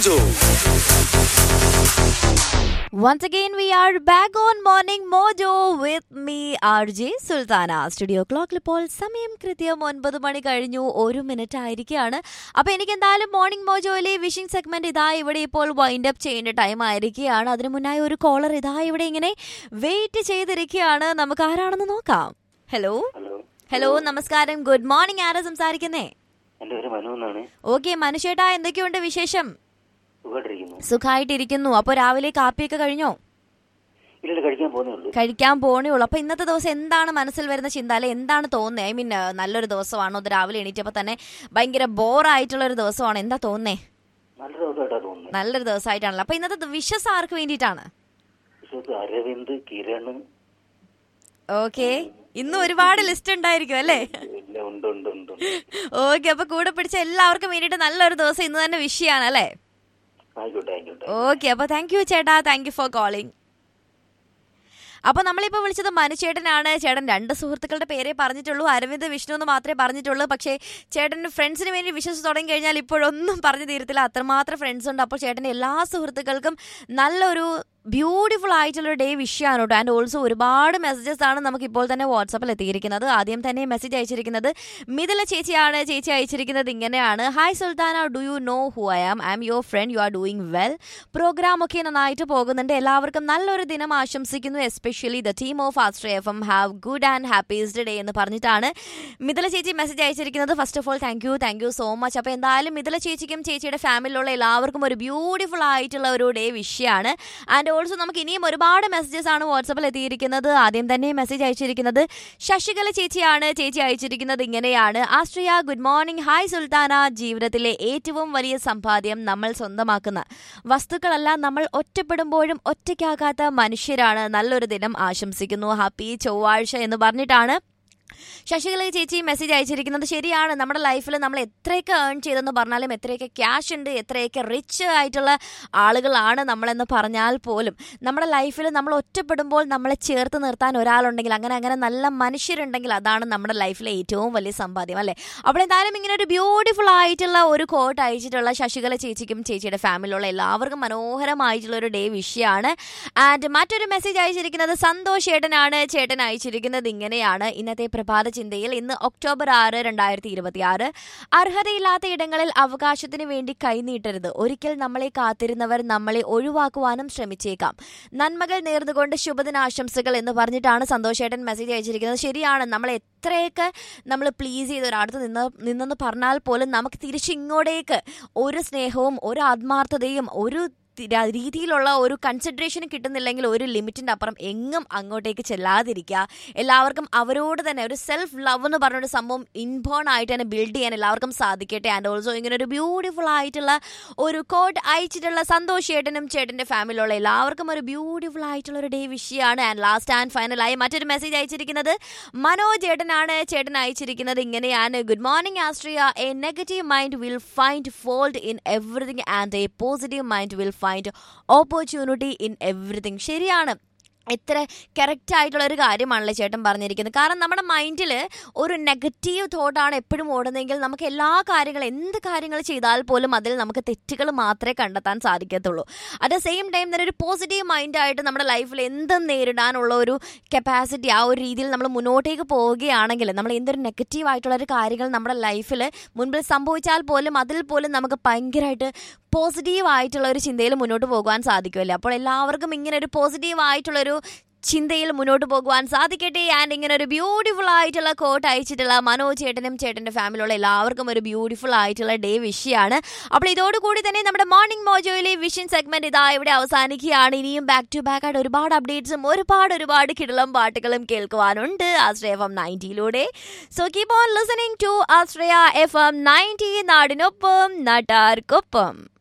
Mojo. Once again, we are back on Morning Mojo with me, RJ Sultana studio ക്ലോക്കിൽ ഇപ്പോൾ സമയം കൃത്യം ഒൻപത് മണി കഴിഞ്ഞു ഒരു മിനിറ്റ് ആയിരിക്കുകയാണ് അപ്പൊ എനിക്ക് എന്തായാലും മോർണിംഗ് മോജോയിലെ വിഷിംഗ് സെഗ്മെന്റ് ഇതാ ഇവിടെ ഇപ്പോൾ വൈൻഡ് അപ്പ് ചെയ്യേണ്ട ടൈം ആയിരിക്കുകയാണ് അതിനു മുന്നായി ഒരു കോളർ ഇതാ ഇവിടെ ഇങ്ങനെ വെയിറ്റ് ചെയ്തിരിക്കുകയാണ് നമുക്ക് ആരാണെന്ന് നോക്കാം ഹലോ ഹലോ ഹലോ നമസ്കാരം ഗുഡ് മോർണിംഗ് ആരാ സംസാരിക്കുന്നേ എൻ്റെ പേര് മനു എന്നാണ് ഓക്കെ മനുഷ്യേട്ടാ എന്തൊക്കെയുണ്ട് വിശേഷം സുഖമായിട്ടിരിക്കുന്നു സുഖമായിട്ടിരിക്കുന്നു അപ്പോൾ രാവിലെ കാപ്പിയൊക്കെ കഴിഞ്ഞോ ഇല്ല കഴിക്കാൻ പോകുന്നേ ഉള്ളൂ കഴിക്കാൻ പോണേ ഉള്ളൂ അപ്പൊ ഇന്നത്തെ ദിവസം എന്താണ് മനസ്സിൽ വരുന്ന ചിന്ത അല്ലെ എന്താണ് തോന്നുന്നത് ഐ മീൻ നല്ലൊരു ദിവസമാണോ അത് രാവിലെ എണീറ്റപ്പോ തന്നെ ഭയങ്കര ബോറായിട്ടുള്ള ഒരു ദിവസമാണ് എന്താ തോന്നുന്നേ നല്ല ദിവസമായിട്ടാ തോന്നുന്നത് നല്ലൊരു ദിവസമായിട്ടാണല്ലോ അപ്പൊ ഇന്നത്തെ വിശ്വസ് ആർക്ക് വേണ്ടിയിട്ടാണ് വിശ്വത്ത് അരവിന്ദ് കിരൺ ഓക്കെ ഇന്ന് ഒരുപാട് ലിസ്റ്റ് ഉണ്ടായിരിക്കും അല്ലേ ഇല്ല ഉണ്ട് ഉണ്ട് ഉണ്ട് ഉണ്ട്. ഓക്കെ അപ്പൊ കൂടെ പിടിച്ച എല്ലാവർക്കും വേണ്ടിയിട്ട് നല്ലൊരു ദിവസം ഇന്ന് തന്നെ വിഷ് ചെയ്യാണ് അല്ലേ ആയിക്കോട്ടെ ആയിക്കോട്ടെ ഓക്കെ അപ്പൊ താങ്ക് യു ചേട്ടാ താങ്ക് യു ഫോർ കോളിംഗ് അപ്പൊ നമ്മളിപ്പോ വിളിച്ചത് മനുചേട്ടനാണ് ചേട്ടൻ രണ്ട് സുഹൃത്തുക്കളുടെ പേരേ പറഞ്ഞിട്ടുള്ളൂ അരവിന്ദ് വിഷ്ണു എന്ന് മാത്രമേ പറഞ്ഞിട്ടുള്ളൂ പക്ഷേ ചേട്ടൻ ഫ്രണ്ട്സിന് വേണ്ടി വിശ്വസ് തുടങ്ങി കഴിഞ്ഞാൽ ഇപ്പോഴൊന്നും പറഞ്ഞു തീരത്തില്ല അത്രമാത്രം ഫ്രണ്ട്സ് ഉണ്ട് അപ്പോൾ ചേട്ടൻ്റെ എല്ലാ സുഹൃത്തുക്കൾക്കും നല്ലൊരു ബ്യൂട്ടിഫുൾ ആയിട്ടുള്ള ഡേ വിഷയമാണ് കേട്ടോ ആൻഡ് ഓൾസോ ഒരുപാട് മെസ്സേജസ് ആണ് നമുക്ക് ഇപ്പോൾ തന്നെ വാട്സപ്പിൽ എത്തിയിരിക്കുന്നത് ആദ്യം തന്നെ മെസ്സേജ് അയച്ചിരിക്കുന്നത് മിഥില ചേച്ചിയാണ് ചേച്ചി അയച്ചിരിക്കുന്നത് ഇങ്ങനെയാണ് hi Sultana do you know who I am I'm your friend you are doing well programme ഒക്കെ നന്നായിട്ട് പോകുന്നുണ്ട് എല്ലാവർക്കും നല്ലൊരു ദിനം ആശംസിക്കുന്നു especially the team of Ashraya F M have good and happiest day എന്ന് പറഞ്ഞിട്ടാണ് മിഥില ചേച്ചി മെസ്സേജ് അയച്ചിരിക്കുന്നത് first of all thank you thank you so much അപ്പോൾ എന്തായാലും മിഥില ചേച്ചിക്കും ചേച്ചിയുടെ ഫാമിലിയിലുള്ള എല്ലാവർക്കും ഒരു ബ്യൂട്ടിഫുൾ ആയിട്ടുള്ള ഒരു ഡേ വിഷയമാണ് ആൻഡ് ഓൾസോ നമുക്ക് ഇനിയും ഒരുപാട് മെസ്സേജസ് ആണ് വാട്സപ്പിൽ എത്തിയിരിക്കുന്നത് ആദ്യം തന്നെ മെസ്സേജ് അയച്ചിരിക്കുന്നത് ശശികല ചേച്ചിയാണ് ചേച്ചി അയച്ചിരിക്കുന്നത് ഇങ്ങനെയാണ് Ashraya good morning hi Sultana ജീവിതത്തിലെ ഏറ്റവും വലിയ സമ്പാദ്യം നമ്മൾ സ്വന്തമാക്കുന്ന വസ്തുക്കളല്ല നമ്മൾ ഒറ്റപ്പെടുമ്പോഴും ഒറ്റയ്ക്കാകാത്ത മനുഷ്യരാണ് നല്ലൊരു ദിനം ആശംസിക്കുന്നു ഹാപ്പി ചൊവ്വാഴ്ച എന്ന് പറഞ്ഞിട്ടാണ് ശശികല ചേച്ചി മെസ്സേജ് അയച്ചിരിക്കുന്നത് ശരിയാണ് നമ്മുടെ ലൈഫിൽ നമ്മൾ എത്രയൊക്കെ ഏൺ ചെയ്തെന്ന് പറഞ്ഞാലും എത്രയൊക്കെ ക്യാഷ് ഉണ്ട് എത്രയൊക്കെ റിച്ച് ആയിട്ടുള്ള ആളുകളാണ് നമ്മളെന്ന് പറഞ്ഞാൽ പോലും നമ്മുടെ ലൈഫിൽ നമ്മൾ ഒറ്റപ്പെടുമ്പോൾ നമ്മളെ ചേർത്ത് നിർത്താൻ ഒരാളുണ്ടെങ്കിൽ അങ്ങനെ അങ്ങനെ നല്ല മനുഷ്യരുണ്ടെങ്കിൽ അതാണ് നമ്മുടെ ലൈഫിലെ ഏറ്റവും വലിയ സമ്പാദ്യം അല്ലേ അപ്പോൾ എന്തായാലും ഇങ്ങനെ ഒരു ബ്യൂട്ടിഫുൾ ആയിട്ടുള്ള ഒരു കോട്ട് അയച്ചിട്ടുള്ള ശശികല ചേച്ചിക്കും ചേച്ചിയുടെ ഫാമിലിയിലുള്ള എല്ലാവർക്കും മനോഹരമായിട്ടുള്ള ഒരു ഡേ വിഷയമാണ് ആൻഡ് മറ്റൊരു മെസ്സേജ് അയച്ചിരിക്കുന്നത് സന്തോഷ് ചേട്ടനാണ് ചേട്ടൻ അയച്ചിരിക്കുന്നത് ഇങ്ങനെയാണ് ഇന്നത്തെ പ്രഭാത ചിന്തയിൽ ഇന്ന് ഒക്ടോബർ ആറ് രണ്ടായിരത്തി ഇരുപത്തി ആറ് അർഹതയില്ലാത്ത ഇടങ്ങളിൽ അവകാശത്തിന് വേണ്ടി കൈനീട്ടരുത് ഒരിക്കൽ നമ്മളെ കാത്തിരുന്നവർ നമ്മളെ ഒഴിവാക്കുവാനും ശ്രമിച്ചേക്കാം നന്മകൾ നേർന്നുകൊണ്ട് ശുഭദിനാശംസകൾ എന്ന് പറഞ്ഞിട്ടാണ് സന്തോഷേട്ടൻ മെസ്സേജ് അയച്ചിരിക്കുന്നത് ശരിയാണ് നമ്മൾ എത്രയൊക്കെ നമ്മൾ പ്ലീസ് ചെയ്ത് ഒരാടത്ത് നിന്ന് നിന്നെന്ന് പറഞ്ഞാൽ പോലും നമുക്ക് തിരിച്ചിങ്ങോട്ടേക്ക് ഒരു സ്നേഹവും ഒരു ആത്മാർത്ഥതയും ഒരു തി- ര- രീതിയിലുള്ള ഒരു കൺസിഡറേഷൻ കിട്ടുന്നില്ലെങ്കിൽ ഒരു ലിമിറ്റിന്റെ അപ്പുറം എങ്ങും അങ്ങോട്ടേക്ക് ചെല്ലാതിരിക്കുക എല്ലാവർക്കും അവരോട് തന്നെ ഒരു സെൽഫ് ലവ് എന്ന് പറഞ്ഞൊരു സംഭവം ഇൻബോൺ ആയിട്ട് തന്നെ ബിൽഡ് ചെയ്യാൻ എല്ലാവർക്കും സാധിക്കട്ടെ ആൻഡ് ഓൾസോ ഇങ്ങനെ ഒരു ബ്യൂട്ടിഫുൾ ആയിട്ടുള്ള ഒരു കോഡ് അയച്ചിട്ടുള്ള സന്തോഷ് ചേട്ടനും ചേട്ടന്റെ ഫാമിലിയുള്ള എല്ലാവർക്കും ഒരു ബ്യൂട്ടിഫുൾ ആയിട്ടുള്ള ഒരു ഡേ വിഷയമാണ് ആൻഡ് ലാസ്റ്റ് ആൻഡ് ഫൈനലായി മറ്റൊരു മെസ്സേജ് അയച്ചിരിക്കുന്നത് മനോജ് ചേട്ടനാണ് ചേട്ടൻ അയച്ചിരിക്കുന്നത് ഇങ്ങനെയാണ് good morning Ashraya a negative mind will find fault in everything and a positive mind will find opportunity in everything ശരിയാണ് എത്ര കറക്റ്റ് ആയിട്ടുള്ള ഒരു കാര്യമാണല്ലോ ചേട്ടൻ പറഞ്ഞിരിക്കുന്നത് കാരണം നമ്മുടെ മൈൻഡിൽ ഒരു നെഗറ്റീവ് തോട്ടാണ് എപ്പോഴും ഓടുന്നതെങ്കിൽ നമുക്ക് എല്ലാ കാര്യങ്ങളും എന്ത് കാര്യങ്ങൾ ചെയ്താൽ പോലും അതിൽ നമുക്ക് തെറ്റുകൾ മാത്രമേ കണ്ടെത്താൻ സാധിക്കത്തുള്ളൂ അറ്റ് ദ സെയിം ടൈം തന്നെ ഒരു പോസിറ്റീവ് മൈൻഡായിട്ട് നമ്മുടെ ലൈഫിൽ എന്തും നേരിടാനുള്ള ഒരു കപ്പാസിറ്റി ആ ഒരു രീതിയിൽ നമ്മൾ മുന്നോട്ടേക്ക് പോവുകയാണെങ്കിൽ നമ്മൾ എന്തൊരു നെഗറ്റീവ് ആയിട്ടുള്ള ഒരു കാര്യങ്ങൾ നമ്മുടെ ലൈഫിൽ മുൻപിൽ സംഭവിച്ചാൽ പോലും അതിൽ പോലും നമുക്ക് ഭയങ്കരമായിട്ട് പോസിറ്റീവ് ആയിട്ടുള്ള ഒരു ചിന്തയിൽ മുന്നോട്ട് പോകുവാൻ സാധിക്കുമല്ലോ അപ്പോൾ എല്ലാവർക്കും ഇങ്ങനെ ഒരു പോസിറ്റീവ് ആയിട്ടുള്ളൊരു ചിന്തയിൽ മുന്നോട്ട് പോകുവാൻ സാധിക്കട്ടെ ആൻഡ് ഇങ്ങനെ ഒരു ബ്യൂട്ടിഫുൾ ആയിട്ടുള്ള കോട്ട് അയച്ചിട്ടുള്ള മനോജ് ചേട്ടനും ചേട്ടൻ്റെ ഫാമിലിയുള്ള എല്ലാവർക്കും ഒരു ബ്യൂട്ടിഫുൾ ആയിട്ടുള്ള ഡേ വിഷയമാണ് അപ്പോൾ ഇതോടുകൂടി തന്നെ നമ്മുടെ മോർണിംഗ് മോജോയിലെ വിഷൻ സെഗ്മെന്റ് ഇതാ ഇവിടെ അവസാനിക്കുകയാണ് ഇനിയും ബാക്ക് ടു ബാക്ക് ആയിട്ട് ഒരുപാട് അപ്ഡേറ്റ്സും ഒരുപാട് ഒരുപാട് കിടലം പാട്ടുകളും കേൾക്കുവാനുണ്ട് ആശ്രയ എഫ് എം നയൻറ്റിയിലൂടെ so keep on listening to Ashraya F M ninety നാടിനൊപ്പം നാട്ടാർക്കൊപ്പം